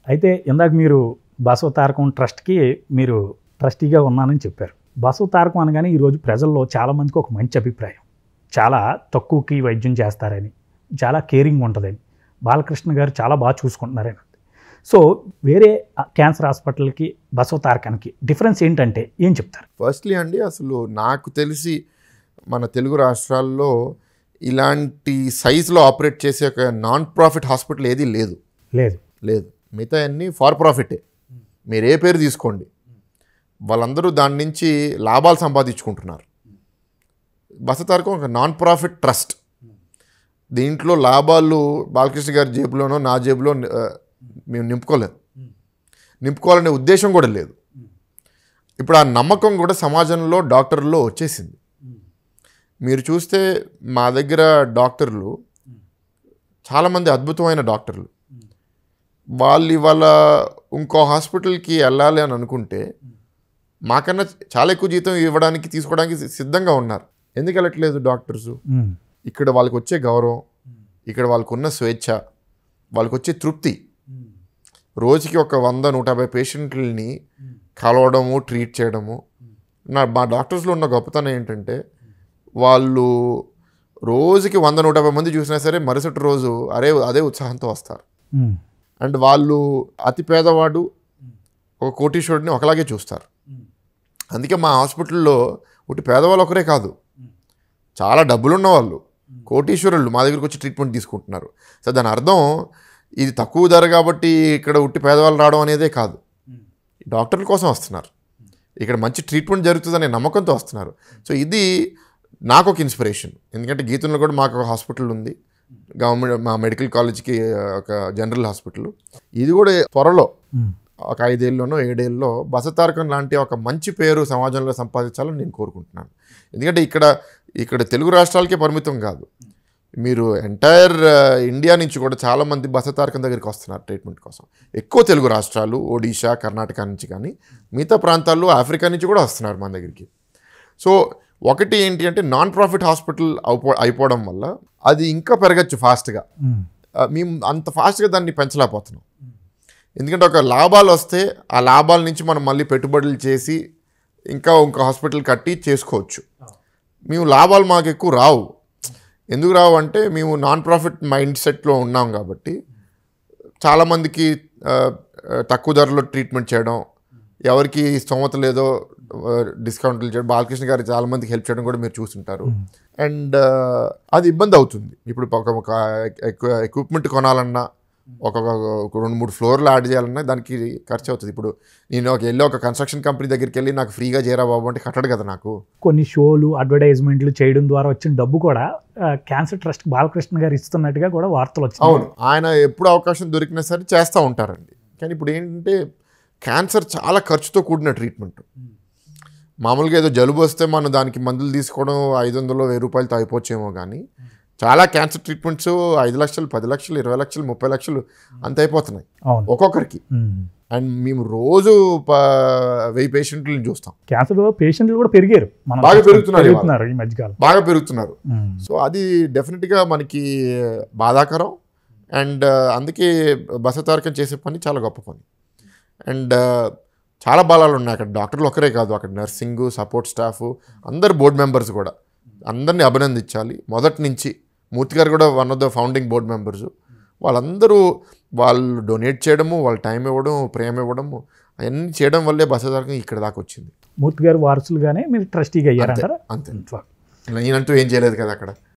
అయితే ఇందాక మీరు బసవ తారకం ట్రస్ట్కి మీరు ట్రస్టీగా ఉన్నానని చెప్పారు బసవ తారకం అనగానే ఈరోజు ప్రజల్లో చాలామందికి ఒక మంచి అభిప్రాయం చాలా తక్కువకి వైద్యం చేస్తారని చాలా కేరింగ్ ఉంటుందని బాలకృష్ణ గారు చాలా బాగా చూసుకుంటున్నారని సో వేరే క్యాన్సర్ హాస్పిటల్కి బసవ తారకానికి డిఫరెన్స్ ఏంటంటే ఏం చెప్తారు ఫస్ట్లీ అండి అసలు నాకు తెలిసి మన తెలుగు రాష్ట్రాల్లో ఇలాంటి సైజులో ఆపరేట్ చేసే ఒక నాన్ ప్రాఫిట్ హాస్పిటల్ ఏది లేదు లేదు లేదు మిగతా అన్నీ ఫార్ ప్రాఫిటే మీరు ఏ పేరు తీసుకోండి వాళ్ళందరూ దాని నుంచి లాభాలు సంపాదించుకుంటున్నారు బసతారకం ఒక నాన్ ప్రాఫిట్ ట్రస్ట్ దీంట్లో లాభాలు బాలకృష్ణ గారి జేబులోనో నా జేబులో ఆ, మేము నింపుకోలేదు నింపుకోవాలనే ఉద్దేశం కూడా లేదు ఇప్పుడు ఆ నమ్మకం కూడా సమాజంలో డాక్టర్లో వచ్చేసింది మీరు చూస్తే మా దగ్గర డాక్టర్లు చాలామంది అద్భుతమైన డాక్టర్లు వాళ్ళు ఇవాళ ఇంకో హాస్పిటల్కి వెళ్ళాలి అని అనుకుంటే మాకన్నా చాలా ఎక్కువ జీతం ఇవ్వడానికి తీసుకోవడానికి సి- సిద్ధంగా ఉన్నారు ఎందుకు వెళ్ళట్లేదు డాక్టర్స్ ఉమ్, ఇక్కడ వాళ్ళకి వచ్చే గౌరవం ఇక్కడ వాళ్ళకు ఉన్న స్వేచ్ఛ వాళ్ళకి వచ్చే తృప్తి రోజుకి ఒక వంద నూట యాభై పేషెంట్లని కలవడము ట్రీట్ చేయడము నా మా డాక్టర్స్లో ఉన్న గొప్పతనం ఏంటంటే వాళ్ళు రోజుకి వంద నూట యాభై మంది చూసినా సరే మరుసటి రోజు అరే అదే ఉత్సాహంతో వస్తారు ఉమ్, అండ్ వాళ్ళు అతి పేదవాడు ఒక కోటీశ్వరుడిని ఒకలాగే చూస్తారు అందుకే మా హాస్పిటల్లో ఒకటి పేదవాళ్ళు ఒకరే కాదు చాలా డబ్బులున్న వాళ్ళు కోటీశ్వరులు మా దగ్గరికి వచ్చి ట్రీట్మెంట్ తీసుకుంటున్నారు సో దాని అర్థం ఇది తక్కువ ధర కాబట్టి ఇక్కడ ఉట్టి పేదవాళ్ళు రావడం అనేదే కాదు డాక్టర్ల కోసం వస్తున్నారు ఇక్కడ మంచి ట్రీట్మెంట్ జరుగుతుందనే నమ్మకంతో వస్తున్నారు సో ఇది నాకు ఒక ఇన్స్పిరేషన్ ఎందుకంటే గీతంలో కూడా మాకు ఒక హాస్పిటల్ ఉంది గవర్నమెంట్ మా మెడికల్ కాలేజ్కి ఒక జనరల్ హాస్పిటల్ ఇది కూడా త్వరలో ఉమ్. ఒక ఐదేళ్ళలోనో ఏడేళ్ళలో బసతారకం లాంటి ఒక మంచి పేరు సమాజంలో సంపాదించాలని నేను కోరుకుంటున్నాను ఎందుకంటే ఇక్కడ ఇక్కడ తెలుగు రాష్ట్రాలకే పరిమితం కాదు మీరు ఎంటైర్ ఇండియా నుంచి కూడా చాలామంది బసతారకం దగ్గరికి వస్తున్నారు ట్రీట్మెంట్ కోసం ఎక్కువ తెలుగు రాష్ట్రాలు ఒడిషా కర్ణాటక నుంచి కానీ మిగతా ప్రాంతాల్లో ఆఫ్రికా నుంచి కూడా వస్తున్నారు మన దగ్గరికి సో ఒకటి ఏంటి అంటే నాన్ ప్రాఫిట్ హాస్పిటల్ అయిపో అయిపోవడం వల్ల అది ఇంకా పెరగచ్చు ఫాస్ట్గా ఉమ్, ఆ, మేము అంత ఫాస్ట్గా దాన్ని పెంచలేకపోతున్నాం ఎందుకంటే ఒక లాభాలు వస్తే ఆ లాభాల నుంచి మనం మళ్ళీ పెట్టుబడులు చేసి ఇంకా ఇంకో హాస్పిటల్ కట్టి చేసుకోవచ్చు మేము లాభాలు మాకు ఎక్కువ రావు ఎందుకు రావు అంటే మేము నాన్ ప్రాఫిట్ మైండ్ సెట్లో ఉన్నాం కాబట్టి చాలామందికి ఆ, ఆ, తక్కువ ధరలో ట్రీట్మెంట్ చేయడం ఎవరికి స్తోమత లేదో ఆ, డిస్కౌంట్లు చేయడం బాలకృష్ణ గారు చాలామందికి హెల్ప్ చేయడం కూడా మీరు చూస్తుంటారు అండ్ అది ఇబ్బంది అవుతుంది ఇప్పుడు ఒక ఒక ఎక్విప్మెంట్ కొనాలన్నా ఒక ఒక రెండు మూడు ఫ్లోర్లు యాడ్ చేయాలన్నా దానికి ఖర్చు అవుతుంది ఇప్పుడు నేను ఒక వెళ్ళి ఒక కన్స్ట్రక్షన్ కంపెనీ దగ్గరికి వెళ్ళి నాకు ఫ్రీగా చేరా బాబు అంటే కట్టడు కదా నాకు కొన్ని షోలు అడ్వర్టైజ్మెంట్లు చేయడం ద్వారా వచ్చిన డబ్బు కూడా ఆ, క్యాన్సర్ ట్రస్ట్ బాలకృష్ణ గారు ఇస్తున్నట్టుగా కూడా వార్తలు వచ్చాయి అవును ఆయన ఎప్పుడు అవకాశం దొరికినా సరే చేస్తూ ఉంటారండి కానీ ఇప్పుడు ఏంటంటే క్యాన్సర్ చాలా ఖర్చుతో కూడిన ట్రీట్మెంట్ మామూలుగా ఏదో జలుబు వస్తే మనం దానికి మందులు తీసుకోవడం ఐదు వందలు వెయ్యి రూపాయలతో అయిపోవచ్చేమో కానీ చాలా క్యాన్సర్ ట్రీట్మెంట్స్ ఐదు లక్షలు పది లక్షలు ఇరవై లక్షలు ముప్పై లక్షలు అంత అయిపోతున్నాయి అవును ఒక్కొక్కరికి ఉమ్. అండ్ మేము రోజు ప- వెయ్యి పేషెంట్లను చూస్తాం క్యాన్సర్ పేషెంట్లు కూడా పెరిగారు మనం బాగా పెరుగుతున్నారు ఇవాళ. పెరుగుతున్నారు ఈ మధ్యకాలం బాగా పెరుగుతున్నారు ఉమ్. సో అది డెఫినెట్గా మనకి బాధాకరం అండ్ అందుకే బసతారకం చేసే పని చాలా గొప్ప పని అండ్ చాలా బలాలు ఉన్నాయి అక్కడ డాక్టర్లు ఒకరే కాదు అక్కడ నర్సింగ్ సపోర్ట్ స్టాఫ్ అందరు బోర్డు మెంబర్స్ కూడా అందరినీ అభినందించాలి మొదటి నుంచి మూర్తి గారు కూడా one of the founding board members వాళ్ళందరూ వాళ్ళు డొనేట్ చేయడము వాళ్ళ టైం ఇవ్వడం ప్రేమ ఇవ్వడము అవన్నీ చేయడం వల్లే బసతారకం ఇక్కడ దాకా వచ్చింది మూర్తి గారు వారసులుగానే మీరు ట్రస్టీగా అయ్యారంటారా అంతే నేనంటూ ఏం చేయలేదు కదా అక్కడ